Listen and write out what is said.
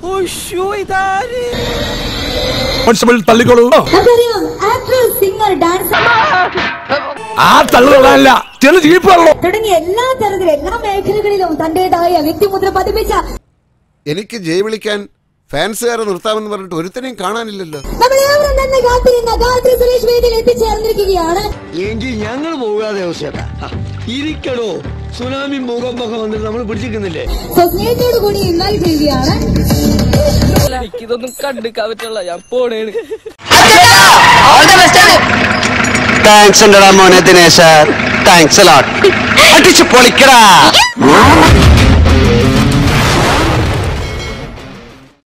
constable തള്ളിക്കോളൂ നമുക്കറിയാം actor singer dancer ആ തള്ളുകളല്ല ചെറു ജീപ്പുള്ളൂ തുടങ്ങിയ എല്ലാ തരത്തിലും എല്ലാ മേഖലകളിലും തന്റേതായ വ്യക്തിമുദ്ര പതിപ്പിച്ച എനിക്ക് ജയ് വിളിക്കാൻ ഫാൻസുകാരെ നിർത്താമെന്ന് പറഞ്ഞിട്ട് ഒരുത്തനെയും കാണാനില്ലല്ലോ നമ്മളേവരും തന്നെ കാത്തിരുന്ന ഗായത്രി സുരേഷ് വേദിയിൽ എത്തിച്ചേർന്നിരിക്കുകയാണ് എങ്കിൽ ഞങ്ങൾ പോകാതെ അവസ്ഥ ഇരിക്കണോ സുനാമി ഭൂകമ്പൊക്കെ വന്നിട്ട് നമ്മൾ പിടിച്ചിരിക്കുന്നില്ലേ സോ സ്നേഹത്തോടു കൂടി ഇൻവൈറ്റ് ചെയ്യുകയാണ് എനിക്കിതൊന്നും കണ്ടിക്കാൻ പറ്റില്ല ഞാൻ പോണേണ് താങ്ക്സ് ഉണ്ടടാ മോനെ ദിനേശ താങ്ക്സ് അടിച്ചു പൊളിക്കടാ